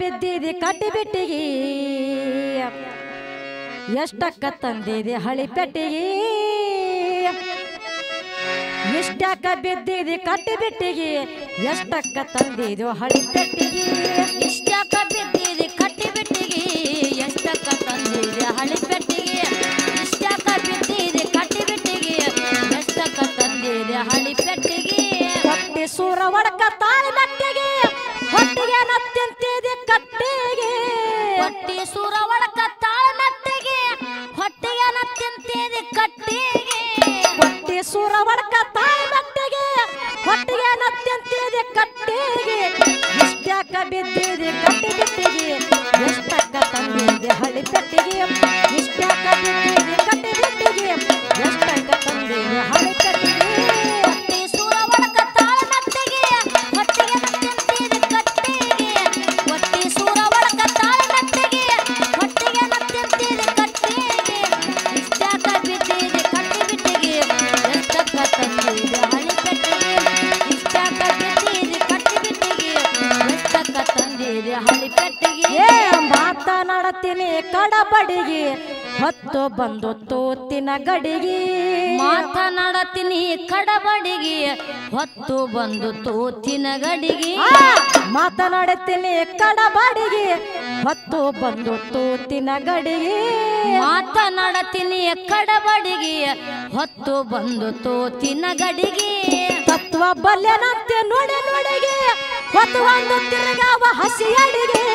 ಬಿದ್ದಿದೆ ಕಟ್ಟಿ ಬಿಟ್ಟಿಗಿ ಎಷ್ಟಕ್ಕ ತಂದಿದೆ ಹಳಿ ಪೆಟ್ಟಿಗಿ ಇಷ್ಟಕ್ಕ ಬಿದ್ದಿದೆ ಕಟ್ಟಿ ಬಿಟ್ಟಿಗಿ ಎಷ್ಟಕ್ಕ ತಂದಿದು ಹಳಿ ಪೆಟ್ಟಿಗಿ ಇಷ್ಟಕ್ಕ ಬಿದ್ದಿದೆ ಕಟ್ಟಿ ಬಿಟ್ಟಿಗೆ ಎಷ್ಟಕ್ಕ ತಂದಿದೆ ಹಳಿ ಪೆಟ್ಟಿಗೆ ಇಷ್ಟಕ್ಕ ಬಿದ್ದಿದೆ ಕಟ್ಟಿ ಬಿಟ್ಟಿಗೆ ಎಷ್ಟಕ್ಕ ತಂದಿದೆ ಹಳಿ ಪೆಟ್ಟಿಗೆ ಹೊಟ್ಟೆ ಸೂರ ಒಡಕ ತಾಳಿ ಮೆಟ್ಟಿಗೆ ಹೊಟ್ಟಿಗೆ ನತ್ತಿಂತಿದೆ ಕಟ್ಟಿಗೆ ಹೊಟ್ಟಿ ಸೂರ ಒಳಕ ತಾಳ ಮೆಟ್ಟಿಗೆ ಹೊಟ್ಟೆಗೆ ತಿಂತಿದೆ ಕಟ್ಟಿಗೆ ಹೊಟ್ಟೆ ಸೂರ ಒಡಕ ತಾಳಿ ಮೆಟ್ಟಿಗೆ ಹೊಟ್ಟಿಗೆ ನತ್ತಿಂತಿದೆ ಕಟ್ಟಿಗೆ ಇಷ್ಟಕ್ಕ ಬಿದ್ದಿದೆ ಕಟ್ಟಿ ಬಿಟ್ಟಿಗೆ ಎಷ್ಟಕ್ಕ ತಂದಿದೆ ಹಳಿ ಪೆಟ್ಟಿಗೆ ಇಷ್ಟಕ್ಕ ಬಿದ್ದಿದೆ ಕಟ್ಟಿ ಬಿಟ್ಟಿಗೆ ಎಷ್ಟಕ್ಕ ತಂದಿದೆ ಹಳಿ ಪೆಟ್ಟಿಗೆ ಹೊಟ್ಟಿ ಸೂರ ಒಳಕ ತಾಳ ಮೆಟ್ಟಿಗೆ ಹೊಟ್ಟೆಗೆ ತಿಂತಿದೆ ಕಟ್ಟಿಗೆ ಹೊಟ್ಟಿ ಸೂರ ಒಳಕ ತಾಳ ಮೆಟ್ಟಿಗೆ ಹೊಟ್ಟೆಗೆ ತಿಂತಿದೆ ಕಟ್ಟಿಗೆ ಇಷ್ಟಕ್ಕ ಬಿದ್ದಿದೆ ಕಟ್ಟಿ ಬಿಟ್ಟಿಗೆ ಎಷ್ಟಕ್ಕ ತಂದಿದೆ ಹಳಿ ಪೆಟ್ಟಿಗೆ ಇಷ್ಟಕ್ಕ ಬಿದ್ದಿದೆ ಕಟ್ಟಿ ಬಿಟ್ಟಿಗೆ ಎಷ್ಟಕ್ಕ ತಂದಿದೆ ಹಳಿ ಪೆಟ್ಟಿಗೆ ಏ ಮಾತನಾಡತೀನಿ ಕಡಬಡಿಗೆ ಹೊತ್ತು ಬಂದು ತೂತಿನ ಗಡಿಗೆ ಮಾತನಾಡತೀನಿ ಕಡಬಡಿಗೆ ಹೊತ್ತು ಬಂದು ತೂತಿನ ಗಡಿಗೆ ಆ, ಮಾತನಾಡುತ್ತೀನಿ ಕಡಬಡಿಗೆ ಹೊತ್ತು ಬಂದು ತೂತಿನ ಗಡಿಗೆ ಮಾತನಾಡತೀನಿ ಕಡಬಡಿಗೆ ಹೊತ್ತು ಬಂದು ತೋತಿನ ಗಡಿಗೆ ತತ್ವ ಬಲ್ಯನಂತೆ ನೋಡಿ ನೋಡಿಗೆ ಹೊತ್ತು ಒಂದು ತಿರುಗಾವ ಹಸಿ ಅಡಿಗೆ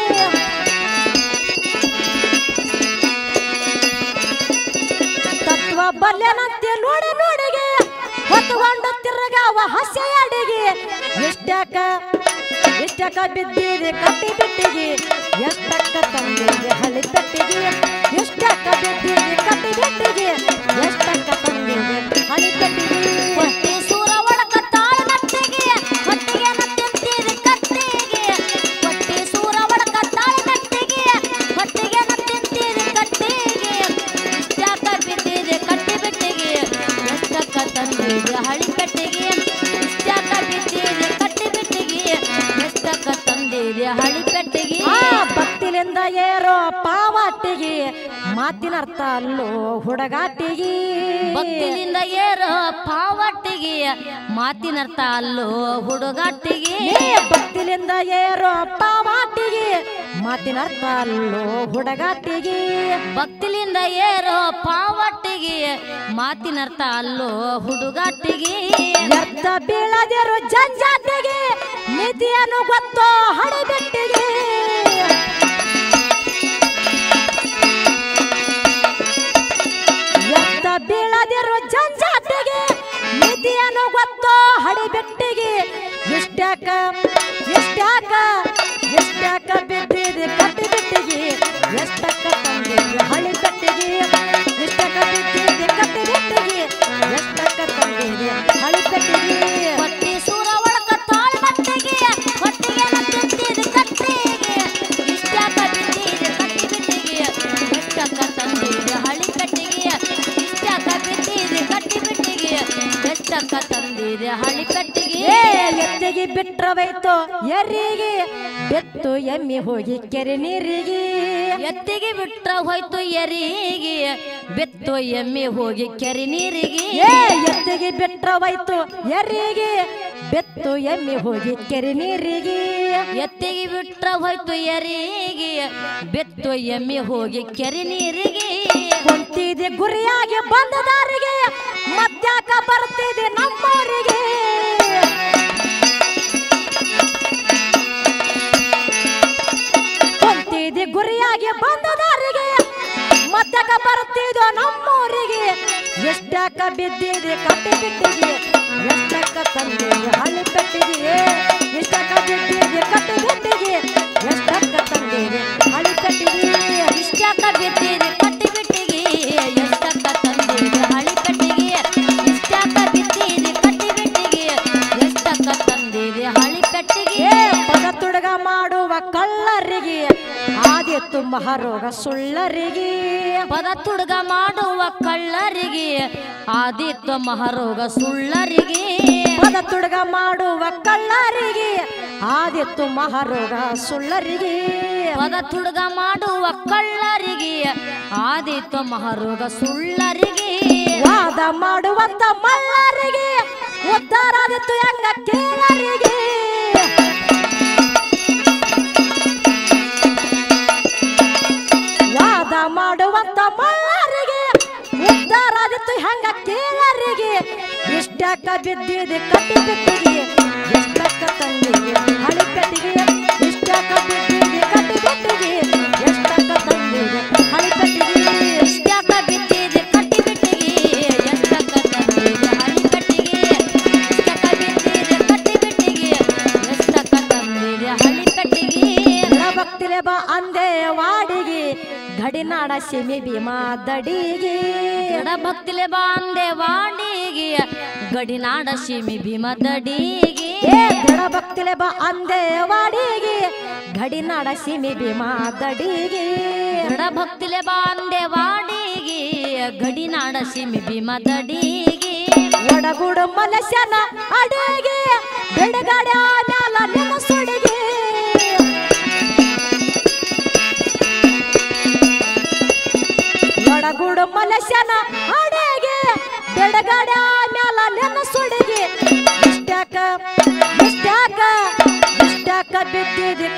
ತತ್ವ ಬಲ್ಯನಂತೆ ನೋಡಿ ನೋಡಿಗೆ ಹೊತ್ತುಕೊಂಡು ತಿರುಗಾವ ಹಸಿ ಅಡಿಗೆ ಎಷ್ಟಕ್ಕ ಎಷ್ಟಕ್ಕ ಬಿದ್ದಿದೆ ಕಟ್ಟಿ ಬಿಟ್ಟಿಗೆ ಎಷ್ಟಕ್ಕ ತಂದಿದೆ ಹಳಿ ಪೆಟ್ಟಿಗೆ ಎಷ್ಟಕ್ಕ ಬಿದ್ದಿದೆ ಕಟ್ಟಿ ಬಿಟ್ಟಿಗೆ ಎಷ್ಟಕ್ಕ ತಂದಿದೆ ಹಳಿ ಪೆಟ್ಟಿಗೆ ಹೊಟ್ಟೆ ಸೂರ ಒಳಕ ತಾಳ ನಟ್ಟಿಗೆ ಹೊಟ್ಟೆಗೆ ನತ್ತಿಂತಿದೆ ಕಟ್ಟಿಗೆ ಹೊಟ್ಟೆ ಸೂರ ಒಳಕ ತಾಳ ನಟ್ಟಿಗೆ ಹೊಟ್ಟೆಗೆ ನತ್ತಿಂತಿದೆ ಕಟ್ಟಿಗೆ ಇಷ್ಟಕ್ಕ ಬಿದ್ದಿದೆ ಕಟ್ಟಿ ಬಿಟ್ಟಿಗೆ ಎಷ್ಟಕ್ಕ ತಂದಿದೆ ಹಳಿ ಪೆಟ್ಟಿಗೆ ಇಷ್ಟಕ್ಕ ಬಿದ್ದಿದೆ ಕಟ್ಟಿ ಬಿಟ್ಟಿಗೆ ಎಷ್ಟಕ್ಕ ತಂದಿದೆ ಹಳಿ ಪೆಟ್ಟಿಗೆ ಆ ಭಕ್ತಿಲಿಂದ ಏರೋ ಪಾವಾಟಿಗೆ ಮಾತಿನ ಅರ್ಥ ಅಲ್ಲೋ ಹುಡುಗಾಟಿಗೆ ಭಕ್ತಿಲಿಂದ ಏರೋ ಪಾವಟ್ಟಿಗೆ ಮಾತಿನರ್ಥ ಅಲ್ಲೋ ಹುಡುಗಾಟಿಗೆ ಏ ಭಕ್ತಿಲಿಂದ ಏರೋ ಪಾವಾಟಿಗೆ ಮಾತಿನ ಅರ್ಥ ಅಲ್ಲೋ ಹುಡುಗಾಟಿಗೆ ಭಕ್ತಿಲಿಂದ ಏರೋ ಪಾವಟ್ಟಿಗೆ ಮಾತಿನರ್ಥ ಅಲ್ಲೋ ಹುಡುಗಾಟಿಗೆ ಎದ್ದ ಬೀಳದಿರು ಜಂಜಾಟಿಗೆ ಮಿತಿಯನ್ನು ಗೊತ್ತೋ ಹಡಿಬೆಟ್ಟಿಗೆ ಎದ್ದ ಬೀಳದಿರು ಜಂಜಾಟಿಗೆ ಮಿತಿಯನ್ನು ಗೊತ್ತೋ ಹಡಿಬೆಟ್ಟಿಗೆ ಇಷ್ಟ್ಯಾಕ ಇಷ್ಟ್ಯಾಕ ಇಷ್ಟ್ಯಾಕ ಬಿದ್ದಿದೆ ಕಟ್ಟಿ ಬಿಟ್ಟಿಗೆ ಎಷ್ಟಕ್ಕ ತಂದಿದೆ ಹಳಿ ಬೆಟ್ಟಿಗೆ ಇಷ್ಟಕ್ಕ ಬಿದ್ದಿದೆ ಕಟ್ಟಿ ಬಿಟ್ಟಿಗೆ ಎಷ್ಟಕ್ಕ ತಂದಿದೆ ಹಳಿ ಬೆಟ್ಟಿಗೆ ಹೊಟ್ಟಿ ಸೂರ ಒಳಕ ತಾಳ್ ಮಟ್ಟಿಗೆ ಹೊಟ್ಟಿಗೆ ನತ್ತಿಂತಿದೆ ಕಟ್ಟಿಗೆ ಇಷ್ಟಕ್ಕ ಬಿದ್ದಿದೆ ಕಟ್ಟಿ ಬಿಟ್ಟಿಗೆ ಎಷ್ಟಕ್ಕ ತಂದಿದೆ ಹಳಿ ಕಟ್ಟಿಗೆ ಇಷ್ಟಕ್ಕ ಬಿದ್ದಿದೆ ಕಟ್ಟಿ ಬಿಟ್ಟಿಗೆ ಎಷ್ಟಕ್ಕ ತಂದಿದೆ ಹಳಿ ಕಟ್ಟಿಗೆ ಏ ಎತ್ತಿಗೆ ಬಿಟ್ರವೈತು ಎರಿಗೆ ಬೆತ್ತು ಎಮ್ಮಿ ಹೋಗಿ ಕೆರೆ ನೀರಿಗೆ ಎತ್ತಿಗೆ ಬಿಟ್ರ ಹೋಯ್ತು ಎರಿಗೆ ಬೆತ್ತು ಎಮ್ಮೆ ಹೋಗಿ ಕೆರೆ ನೀರಿಗೆ ಏ ಎತ್ತಿಗೆ ಬಿಟ್ರವೈತು ಎರಿಗೆ ಬೆತ್ತು ಎಮ್ಮಿ ಹೋಗಿ ಕೆರೆ ನೀರಿಗೆ ಎತ್ತಿಗೆ ಬಿಟ್ರ ಹೋಯ್ತು ಎರಿಗೆ ಬೆತ್ತು ಎಮ್ಮೆ ಹೋಗಿ ಕೆರೆ ನೀರಿಗೆ ಕುಂತಿದೆ ಗುರಿಯಾಗಿ ಬಂದ ದಾರಿಗೆ ಮತ್ತ್ಯಾಕ ಬರ್ತಿದೆ ನಮ್ಮವರಿಗೆ ಕುಂತಿದೆ ಗುರಿಯಾಗಿ ಬಂದ ದಾರಿಗೆ ಮತ್ತ್ಯಾಕ ಬರ್ತಿದೋ ನಮ್ಮೂರಿಗೆ ಎಷ್ಟಕ್ಕ ಬಿದ್ದಿದೆ ಕಟ್ಟಿ ಬಿಟ್ಟಿಗೆ ಎಷ್ಟಕ್ಕ ತಂದಿದೆ ಹಳ್ಳಿ ಪೆಟ್ಟಿಗೆ ಎಷ್ಟಕ್ಕ ಬಿದ್ದಿದೆ ಕಟ್ಟಿ ಬಿಟ್ಟಿಗೆ ಎಷ್ಟಕ್ಕ ತಂದಿದೆ ಹಳ್ಳಿ ಪೆಟ್ಟಿಗೆ ಇಷ್ಟಕ್ಕ ಬಿದ್ದಿದೆ ಕಟ್ಟಿ ಬಿಟ್ಟಿಗೆ ಎಷ್ಟಕ್ಕ ತಂದಿದೆ ಹಳಿ ಕಟ್ಟಿಗೆ ಇಷ್ಟಕ್ಕ ಬಿದ್ದಿದೆ ಕಟ್ಟಿ ಬಿಟ್ಟಿಗೆ ಎಷ್ಟಕ್ಕ ತಂದಿದೆ ಹಳಿ ಕಟ್ಟಿಗೆ ಏ ಪದ ತುಡುಗ ಮಾಡುವ ಕಳ್ಳರಿಗೆ ಆದಿತ್ತು ಮಹಾರೋಗ ಸುಳ್ಳರಿಗೆ ಪದ ತುಡುಗ ಮಾಡುವ ಕಳ್ಳರಿಗೆ ಆದಿತ್ಯ ಮಹಾರೋಗ ಸುಳ್ಳರಿಗೆ ಪದ ತುಡುಗ ಮಾಡುವ ಕಳ್ಳರಿಗೆ ಆದಿತ್ತು ಮಹಾರೋಗ ಸುಳ್ಳರಿಗೆ ಪದ ತುಡುಗ ಮಾಡುವ ಕಳ್ಳರಿಗೆ ಆದಿತ್ಯ ಮಹಾರೋಗ ಸುಳ್ಳರಿಗೆ ವಾದ ಮಾಡುವಂತ ಮಲ್ಲರಿಗೆ ಉದ್ಧಾರ ಆದಿತ್ತು ಹೆಂಗ ಕೇಳರಿಗೆ ವಾದ ಮಾಡುವಂತ ಮಲ್ಲರಿಗೆ ಉದ್ಧಾರ ಆದಿತ್ತು ಹೆಂಗ ಕೇಳರಿಗೆ ಇಷ್ಟಕ್ಕ ಬಿದ್ದಿದೆ ಕಟ್ಟಿ ಬಿಟ್ಟಿಗೆ ಎಷ್ಟಕ್ಕ ತಂದಿಗೆ ಹಳಿ ಕಟ್ಟಿಗೆ ಇಷ್ಟಕ್ಕ ಬಿದ್ದಿದೆ ಕಟ್ಟಿ ಬಿಟ್ಟಿಗೆ ಎಷ್ಟಕ್ಕ ತಂದಿಗೆ ಹಳಿ ಕಟ್ಟಿಗೆ ಇಷ್ಟಕ ಬಿದ್ದಿದೆ ಕಟ್ಟಿ ಬಿಟ್ಟಿಗೆ ಎಷ್ಟಕ ತಂದಿದೆ ಹಳಿ ಕಟ್ಟಿಗೆ ಇಷ್ಟಕ ಬಿದ್ದಿದೆ ಕಟ್ಟಿ ಬಿಟ್ಟಿಗೆ ಎಷ್ಟಕ ತಂದಿದೆ ಹಳಿ ಕಟ್ಟಿಗೆ ಭಕ್ತಿಲೆ ಬಾ ಅಂದೆ ವಾಡಿಗೆ ಗಡಿನಾಡ ಸಿಮಿ ಭೀಮಾ ದಡಿಗೆ ದೃಢ ಭಕ್ತಿಲೆ ಬಾಂದೆ ವಾಡಿಗೆ ಗಡಿನಾಡ ಶಿಮಿ ಭೀಮ ದಡಿಗೆ ಏ ದೃಢ ಭಕ್ತಿಲೆ ಬಾ ಅಂದೆ ವಾಡಿಗೆ ಗಡಿನಾಡ ಸಿಮಿ ಭೀಮಾ ದಡಿಗೆ ದೃಢ ಭಕ್ತಿಲೆ ಬಾಂದೆ ವಾಡಿಗೆ ಗಡಿನಾಡ ಶಿಮಿ ಭೀಮ ದಡಿಗೆ ಒಡಗೂಡು ಮನುಷ್ಯನ ಅಡಿಗೆ ಬಿಡುಗಡೆ ಆಮ್ಯಾಲ ನಿನ್ನ ಸುಡಿಗೆ ಒಡಗೂಡು ಮನುಷ್ಯನ ಅಡಿಗೆ ಬಿಡುಗಡೆ ಆಮ್ಯಾಲ ನಿನ್ನ ಸುಡಿಗೆ ಇಷ್ಟ್ಯಾಕ ಇಷ್ಟ್ಯಾಕ ಇಷ್ಟ್ಯಾಕ ಬಿದ್ದಿದೆ